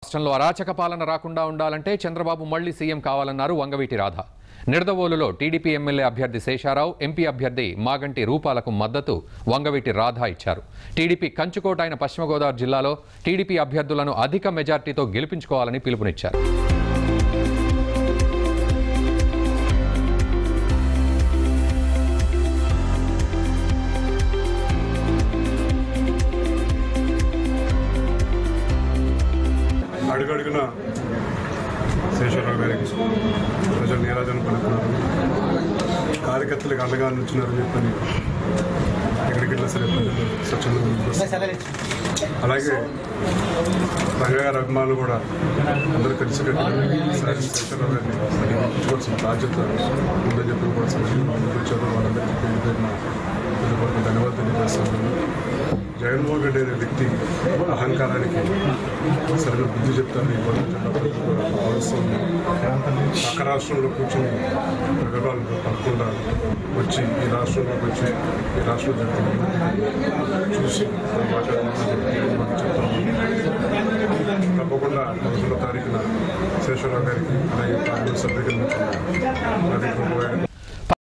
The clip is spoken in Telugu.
రాష్ట్రంలో అరాచక పాలన రాకుండా ఉండాలంటే చంద్రబాబు మళ్లీ సీఎం కావాలన్నారు వంగవీటి రాధ నిడదవోలులో టీడీపీ ఎమ్మెల్యే అభ్యర్థి శేషారావు ఎంపీ అభ్యర్థి మాగంటి రూపాలకు మద్దతు వంగవీటి రాధ ఇచ్చారు టీడీపీ కంచుకోట అయిన పశ్చిమ గోదావరి జిల్లాలో టీడీపీ అభ్యర్థులను అధిక మెజార్టీతో గెలిపించుకోవాలని పిలుపునిచ్చారు అడుగడుగున శేషవరావు గారికి ప్రజలు నీరాజన పడుతున్నారు కార్యకర్తలకు అండగా నుంచున్నారని చెప్పని ఎక్కడికెళ్ళినా సరే ప్రజలు స్వచ్ఛందంగా ముందుకు వస్తారు. అలాగే రంగ గారి అభిమానులు కూడా అందరూ కలిసి ఈసారి శేషవరావు గారిని గెలిపించుకోవాల్సిన బాధ్యత ఉందని చెప్పి కూడా సంక్షేమ ముందుకు వచ్చారు వాళ్ళందరికీ పేరు పేరున హృదయపూర్వక ధన్యవాదాలు తెలియజేస్తున్నాను జగన్మోహన్ రెడ్డి అనే వ్యక్తి అహంకారానికి సరైన బుద్ధి చెప్తారని ఇవాళ జిల్లా ప్రజలు కూడా భావిస్తుంది పక్క రాష్ట్రంలో కూర్చొని ప్రగల్భాలు పడకుండా వచ్చి ఈ రాష్ట్రంలోకి వచ్చి ఈ రాష్ట్రంలో జరుగుతున్న చూసి మాట్లాడాలని చెప్పి మాకు చెప్తాము తప్పకుండా పదకొండో తారీఖున శేషవరావు గారికి అలాగే పార్లమెంట్ సభ్యుల నుంచి కార్యక్రమం